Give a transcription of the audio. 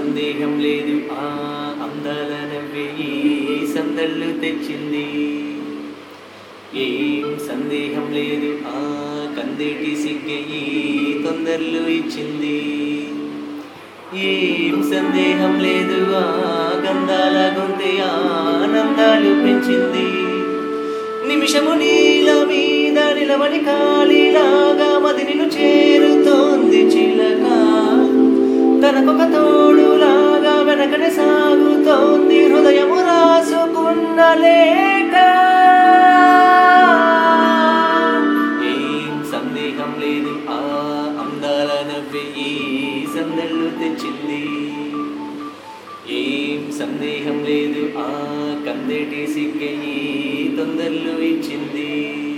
సందేహం లేదు ఆ అందాల నవ్వే ఈ సందళ్ళు తెచ్చింది ఏం సందేహం లేదు ఆ కందేటి సిగ్గె ఈ తొందరలు ఇచ్చింది ఏం సందేహం లేదు ఆ గంధాల గొంతె ఆనందాలు పెంచింది నిమిషము నీల మీద నిలబడి ఖాళీలాగా మది నిన్ను చేరుతోంది చిలక తనకొక తోడులాగా వెనకనే సాగుతోంది హృదయము రాసుకున్న లేక ఏం సందేహం లేదు ఆ అందాల నవ్వే ఈ సందళ్ళు తెచ్చింది ఏం సందేహం లేదు ఆ కందేటి సిగ్గయి తొందరలు ఇచ్చింది